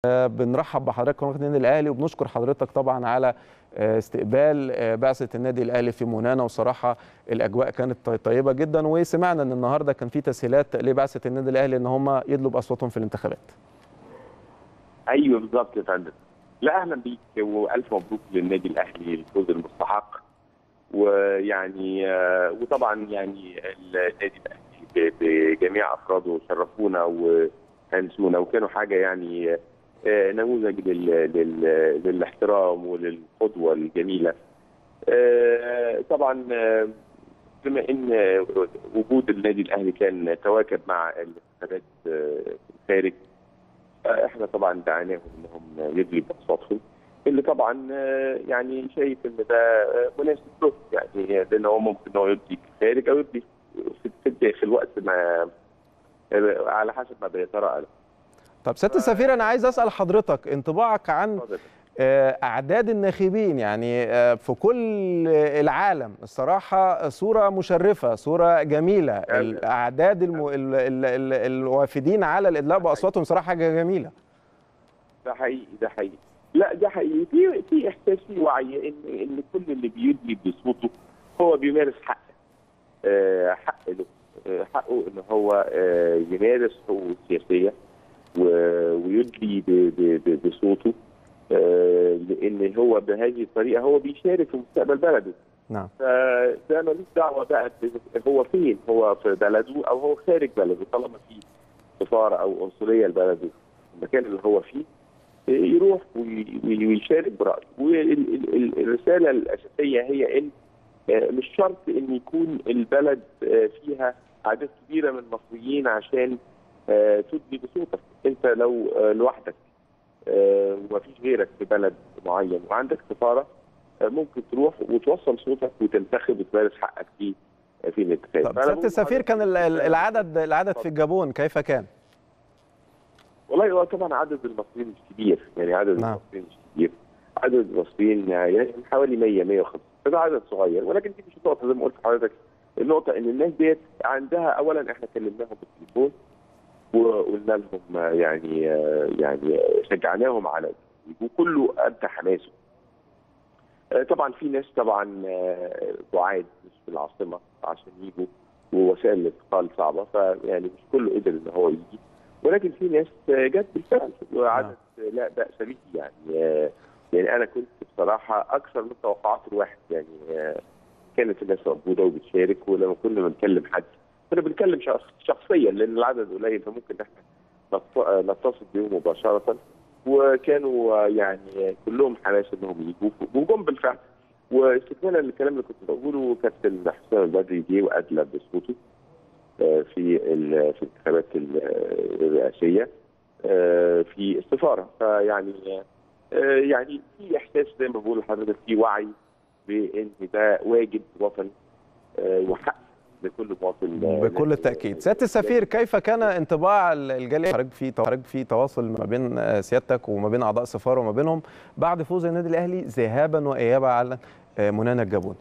بنرحب بحضرتك قناه النادي الاهلي وبنشكر حضرتك طبعا على استقبال بعثه النادي الاهلي في مونانا وصراحه الاجواء كانت طيبه جدا وسمعنا ان النهارده كان في تسهيلات لبعثه النادي الاهلي ان هم يدلوا باصواتهم في الانتخابات. ايوه بالظبط يا فندم. لا اهلا بيك والف مبروك للنادي الاهلي الفوز المستحق ويعني وطبعا يعني النادي الاهلي بجميع افراده شرفونا وانسونا وكانوا حاجه يعني نموذج لل... لل... للاحترام وللقدوه الجميله. طبعا بما ان وجود النادي الاهلي كان تواكب مع الانتخابات في الخارج احنا طبعا دعيناهم انهم يدلوا باصواتهم اللي طبعا يعني شايف ان ده مناسب له يعني لان هو ممكن ان هو يدي في الخارج او يدي في الداخل وقت ما على حسب ما بيتراءى له. طب سياده السفير انا عايز اسال حضرتك انطباعك عن اعداد الناخبين يعني في كل العالم الصراحه صوره مشرفه صوره جميله الاعداد الم... ال... ال... ال... الوافدين على الادلاء باصواتهم صراحه حاجه جميله ده حقيقي ده حقيقي لا ده حقيقي في في احساس في وعي ان ان كل اللي بيدلي بصوته هو بيمارس حق أه حق له أه حقه ان هو أه يمارس حقوقه السياسيه ويدلي بصوته لان هو بهذه الطريقه هو بيشارك في مستقبل بلده. نعم. فده ملوش دعوه بقى هو فين؟ هو في بلده او هو خارج بلده طالما في سفاره او قنصليه لبلده المكان اللي هو فيه يروح ويشارك برايه والرساله الاساسيه هي ان مش شرط ان يكون البلد فيها اعداد كبيره من المصريين عشان تدلي بصوتك انت لو لوحدك ومفيش غيرك في بلد معين وعندك سفاره ممكن تروح وتوصل صوتك وتنتخب وتمارس حقك في في الانتخاب طب سياده السفير كان العدد العدد في الجابون كيف كان؟ والله هو طبعا عدد المصريين مش كبير يعني عدد نعم. المصريين مش كبير عدد المصريين يعني حوالي 100 150 فده عدد صغير ولكن دي مش النقطه زي ما قلت لحضرتك النقطه ان الناس ديت عندها اولا احنا كلمناهم بالتليفون وقلنا لهم يعني يعني شجعناهم على وكله ابدى حماسه. طبعا في ناس طبعا بعاد مش في العاصمه عشان يجوا ووسائل الانتقال صعبه فيعني مش كله قدر ان هو يجي ولكن في ناس جت بالفعل وعدد لا باس به يعني يعني انا كنت بصراحه اكثر من توقعات الواحد يعني كانت الناس موجوده وبتشارك ولما كنا بنكلم حد كنا بنتكلم شخصيا لان العدد قليل فممكن احنا نتصل بيهم مباشره وكانوا يعني كلهم حماس انهم يجوا وجم بالفعل واستكمالا للكلام اللي كنت بقوله كابتن حسام البدري جه وادلى بصوته في في الانتخابات الرئاسيه في السفاره فيعني يعني في احساس زي ما بقول لحضرتك في وعي بان ده واجب وطني وحق لكل مواطن بكل التاكيد سياده السفير كيف كان انطباع الجاليه خرج في خرج في تواصل ما بين سيادتك وما بين اعضاء السفاره وما بينهم بعد فوز النادي الاهلي ذهابا وايابا على منانا الجابون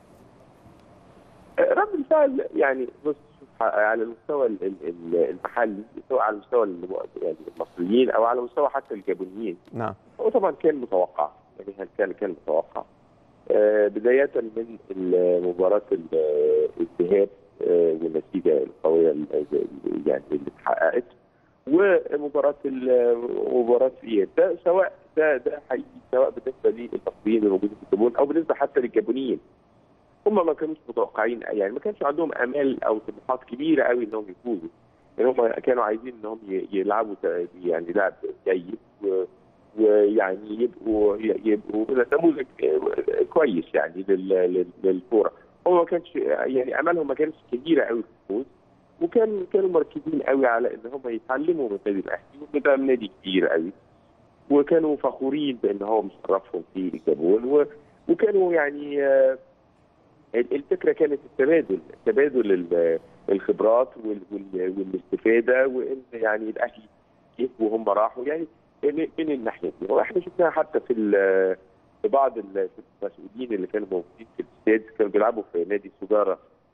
رد الفعل يعني بص على المستوى المحلي سواء على مستوى يعني المصريين او على مستوى حتى الجابونيين نعم هو طبعا كان متوقع يعني كان كان متوقع بداية من مباراة الذهاب والنتيجة القوية يعني اللي اتحققت ومباراة مباراة الإياب ده سواء ده ده حقيقي سواء بالنسبة للمصريين الموجودين في الجابون أو بالنسبة حتى للجابونيين هم ما كانوش متوقعين يعني ما كانش عندهم آمال أو طموحات كبيرة قوي إنهم يفوزوا يعني هم كانوا عايزين إنهم يلعبوا يعني لعب جيد و ويعني يبقوا يبقوا نموذج كويس يعني للكوره هو ما كانش يعني امالهم ما كانتش كبيره قوي في الفوز وكان كانوا مركزين قوي على ان هم يتعلموا من النادي الاهلي وده نادي كبير قوي وكانوا فخورين بان هو مشرفهم في الجابون وكانوا يعني الفكره كانت التبادل تبادل الخبرات والاستفاده وان يعني الاهلي يبقوا هم راحوا يعني من الناحيه دي واحنا شفناها حتى في في بعض المسؤولين اللي كانوا موجودين في الاستاد كانوا بيلعبوا في نادي سجاره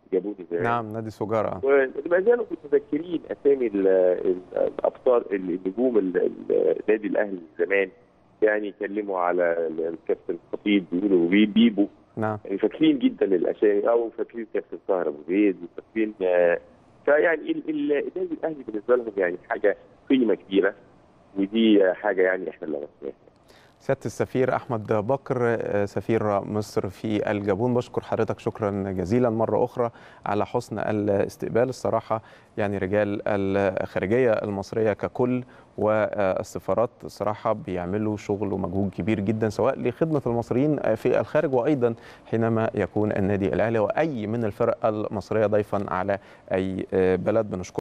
جابوني زمان نعم نادي سجارة وما زالوا متذكرين اسامي الابطال النجوم النادي الاهلي زمان يعني يكلموا على الكابتن خطيب بيقولوا بيبو نعم يعني فاكرين جدا الاسامي او فاكرين كابتن طاهر ابو زيد وفاكرين فيعني النادي الاهلي بالنسبه لهم يعني حاجه قيمه كبيره ودي حاجه يعني احنا اللي غسناها سياده السفير احمد بكر سفير مصر في الجابون بشكر حضرتك شكرا جزيلا مره اخرى على حسن الاستقبال الصراحه يعني رجال الخارجيه المصريه ككل والسفارات الصراحه بيعملوا شغل ومجهود كبير جدا سواء لخدمه المصريين في الخارج وايضا حينما يكون النادي الاهلي واي من الفرق المصريه ضيفا على اي بلد بنشكر